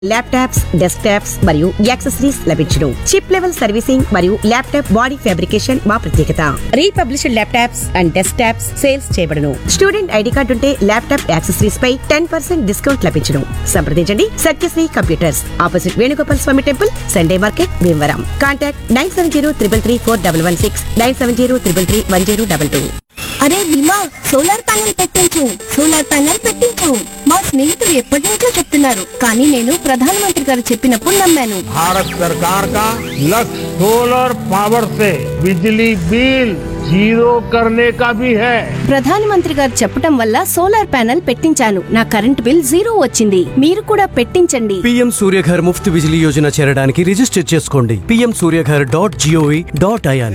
laptops desktops మరియు accessories లభించును chip level servicing మరియు ల్యాప్టాప్ బాడీ ఫ్యాబ్రికేషన్ మా ప్రత్యేకత republished laptops and desktops sales చేయబడును స్టూడెంట్ ఐడి కార్డు ఉంటే ల్యాప్టాప్ యాక్సెసరీస్ పై టెన్ పర్సెంట్ డిస్కౌంట్ లభించును సంప్రదించండి Satyasri computers opposite Venugopal Swamy temple Sunday market Bhimavaram contact nine seven zero triple three four double one six nine seven zero triple three one zero double two అరే Bhima solar panel పెట్టించు solar panel పెట్టించు మా స్నేహితులు ఎప్పటి నుంచో చెప్తున్నారు కానీ నేను ప్రధానమంత్రి గారు చెప్పినప్పుడు నమ్మాను भारत सरकार का लक्ष्य सोलर पावर से बिजली बिल जीरो करने का भी है ప్రధానమంత్రి గారు చెప్పటం వల్ల సోలార్ ప్యానెల్ పెట్టించాను నా కరెంట్ బిల్ జీరో వచ్చింది మీరు కూడా పెట్టించండి పీఎం సూర్యఘర్ ముఫ్త్ బిజిలీ యోజన చేరడానికి రిజిస్టర్ చేసుకోండి PM Suryaghar dot gov dot in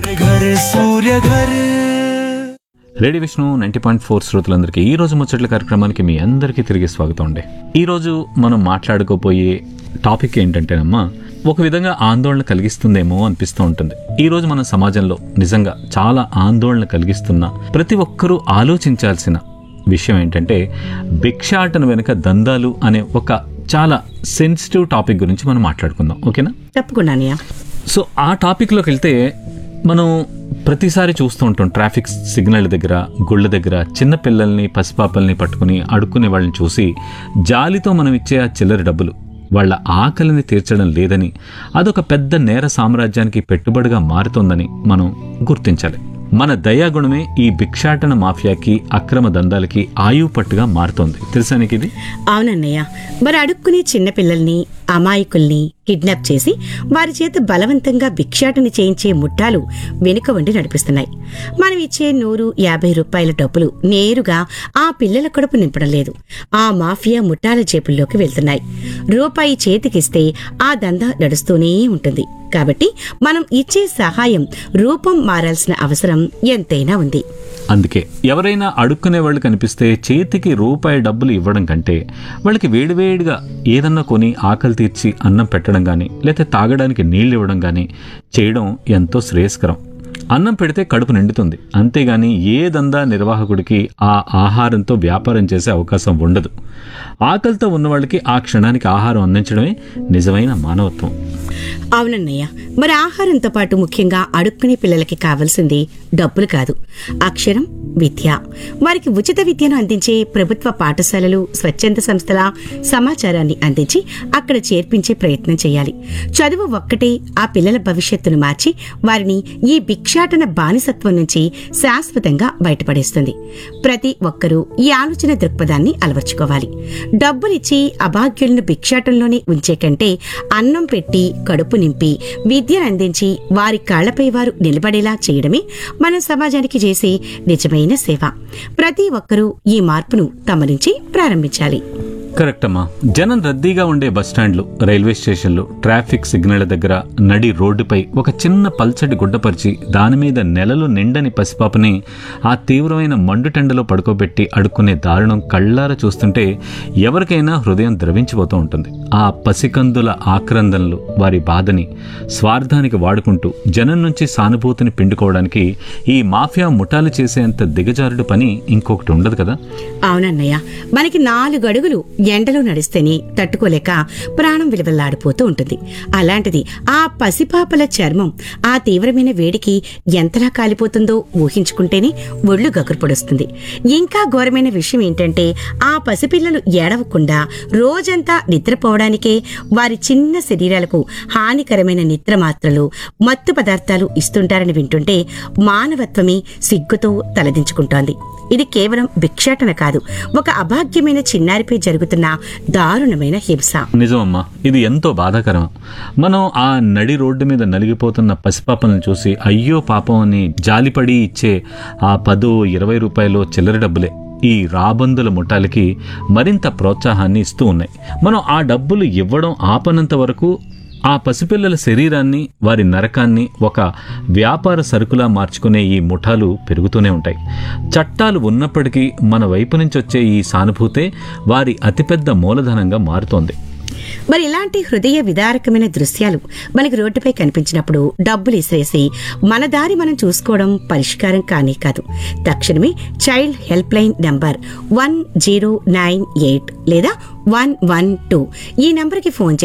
radio Vishnu ninety point four శ్రోతలందరికీ ఈ రోజు ముచ్చట్ల కార్యక్రమానికి మీ అందరికీ తిరిగి స్వాగతం అండి ఈ రోజు మనం మాట్లాడుకోపోయే టాపిక్ ఏంటంటేనమ్మా ఒక విధంగా ఆందోళన కలిగిస్తుందేమో అనిపిస్తూ ఉంటుంది ఈ రోజు మన సమాజంలో నిజంగా చాలా ఆందోళన కలిగిస్తున్న ప్రతి ఒక్కరూ ఆలోచించాల్సిన విషయం ఏంటంటే భిక్షాటన వెనుక దందాలు అనే ఒక చాలా సెన్సిటివ్ టాపిక్ గురించి మనం మాట్లాడుకుందాం ఓకేనా తప్పకుండా అన్నయ్య సో ఆ టాపిక్లోకి వెళ్తే మనం ప్రతిసారి చూస్తూ ఉంటాం ట్రాఫిక్ సిగ్నల్ దగ్గర గుళ్ళ దగ్గర చిన్న పిల్లల్ని పసిపాపల్ని పట్టుకుని అడుక్కునే వాళ్ళని చూసి జాలితో మనం ఇచ్చే ఆ చిల్లర డబ్బులు వాళ్ళ ఆకలిని తీర్చడం లేదని అదొక పెద్ద నేర సామ్రాజ్యానికి పెట్టుబడిగా మారుతోందని మనం గుర్తించాలి మన దయాగుణమే ఈ భిక్షాటన మాఫియాకి అక్రమ దందాలకి ఆయువు పట్టుగా మారుతోంది తెలుసా నీకు ఇది అవునన్నయ్య మరి అడుక్కునే చిన్నపిల్లల్ని అమాయకుల్ని కిడ్నాప్ చేసి వారి చేత బలవంతంగా భిక్షాటన చేయించే ముఠాలు వెనుక వండి నడిపిస్తున్నాయి మనం ఇచ్చే నూరు యాభై రూపాయల డబ్బులు నేరుగా ఆ పిల్లల కడుపు నింపడం లేదు ఆ మాఫియా ముఠాల జేబుల్లోకి వెళ్తున్నాయి రూపాయి చేతికిస్తే ఆ దందా నడుస్తూనే ఉంటుంది కాబట్టి మనం ఇచ్చే సహాయం రూపం మారాల్సిన అవసరం ఎంతైనా ఉంది అందుకే ఎవరైనా అడుక్కునే వాళ్ళు కనిపిస్తే చేతికి రూపాయి డబ్బులు ఇవ్వడం కంటే వాళ్ళకి వేడివేడిగా ఏదన్నా కొని ఆకలి తీర్చి అన్నం పెట్టడం కానీ లేకపోతే తాగడానికి నీళ్ళు ఇవ్వడం కానీ చేయడం ఎంతో శ్రేయస్కరం అన్నం పెడితే కడుపు నిండుతుంది అంతేగాని ఏ దందా నిర్వాహకుడికి ఆ ఆహారంతో వ్యాపారం చేసే అవకాశం ఉండదు ఆకలితో ఉన్న వాళ్ళకి ఆ క్షణానికి ఆహారం అందించడమే నిజమైన మానవత్వం అవునన్నయ్య మరి ఆహారంతో పాటు ముఖ్యంగా అడుక్కునే పిల్లలకి కావాల్సింది డబ్బులు కాదు అక్షరం విద్య వారికి ఉచిత విద్యను అందించే ప్రభుత్వ పాఠశాలలు స్వచ్ఛంద సంస్థల సమాచారాన్ని అందించి అక్కడ చేర్పించే ప్రయత్నం చేయాలి చదువు ఒక్కటే ఆ పిల్లల భవిష్యత్తును మార్చి వారిని ఈ భిక్షాటన బానిసత్వం నుంచి శాశ్వతంగా బయటపడేస్తుంది ప్రతి ఒక్కరూ ఈ ఆలోచన దృక్పథాన్ని అలవర్చుకోవాలి డబ్బులిచ్చి అభాగ్యులను భిక్షాటంలోనే ఉంచే కంటే అన్నం పెట్టి కడుపు నింపి విద్యను అందించి వారి కాళ్లపై వారు నిలబడేలా చేయడమే మనం సమాజానికి చేసే నిజమైన సేవ ప్రతి ఒక్కరూ ఈ మార్పును తమ నుంచి ప్రారంభించాలి కరెక్ట్ అమ్మా జనం రద్దీగా ఉండే బస్టాండ్లు రైల్వే స్టేషన్లు ట్రాఫిక్ సిగ్నళ్ల దగ్గర నడి రోడ్డుపై ఒక చిన్న పల్చటి గుడ్డపరిచి దాని మీద నెలలు నిండని పసిపాపని ఆ తీవ్రమైన మండుటెండలో పడుకోబెట్టి అడుక్కునే దారుణం కళ్ళారా చూస్తుంటే ఎవరికైనా హృదయం ద్రవించిపోతూ ఉంటుంది ఆ పసికందుల ఆక్రందనలు వారి బాధని స్వార్థానికి వాడుకుంటూ జనం నుంచి సానుభూతిని పిండుకోవడానికి ఈ మాఫియా ముఠాలు చేసేంత దిగజారుడు పని ఇంకొకటి ఉండదు కదా అవునన్నయ్య మనకి నాలుగు అడుగులు ఎండలో నడిస్తేనే తట్టుకోలేక ప్రాణం విలువలాడిపోతూ ఉంటుంది అలాంటిది ఆ పసిపాపల చర్మం ఆ తీవ్రమైన వేడికి ఎంతలా కాలిపోతుందో ఊహించుకుంటేనే ఒళ్ళు గగురుపొడుస్తుంది ఇంకా ఘోరమైన విషయం ఏంటంటే ఆ పసిపిల్లలు ఏడవకుండా రోజంతా నిద్రపోవడానికే వారి చిన్న శరీరాలకు హానికరమైన నిద్ర మాత్రలు మత్తు పదార్థాలు ఇస్తుంటారని వింటుంటే మానవత్వమే సిగ్గుతో తలదించుకుంటోంది ఇది కేవలం భిక్షాటన కాదు ఒక అభాగ్యమైన చిన్నారిపై జరుగుతున్న దారుణమైన హింస నిజమమ్మా ఇది ఎంతో బాధాకరం మనం ఆ నడి రోడ్డు మీద నలిగిపోతున్న పసిపాపలను చూసి అయ్యో పాపం అని జాలిపడి ఇచ్చే ఆ పదో ఇరవై రూపాయలు చిల్లర డబ్బులే ఈ రాబందుల ముఠాలకి మరింత ప్రోత్సాహాన్ని ఇస్తూ ఉన్నాయి మనం ఆ డబ్బులు ఇవ్వడం ఆపనంత వరకు ఆ పసిపిల్లల శరీరాన్ని వారి నరకాన్ని ఒక వ్యాపార సరుకులా మార్చుకునే ఈ ముఠాలు పెరుగుతూనే ఉంటాయి చట్టాలు ఉన్నప్పటికీ మన వైపు నుంచి వచ్చే ఈ సానుభూతే వారి అతిపెద్ద మూలధనంగా మారుతోంది మరి ఇలాంటి హృదయ విదారకమైన దృశ్యాలు మనకి రోడ్డుపై కనిపించినప్పుడు డబ్బులు ఇసిరేసి మన దారి మనం చూసుకోవడం పరిష్కారం కానీ కాదు తక్షణమే child help line number one zero nine eight లేదా వన్ వన్ టూ ఈ నంబర్కి ఫోన్ చేసి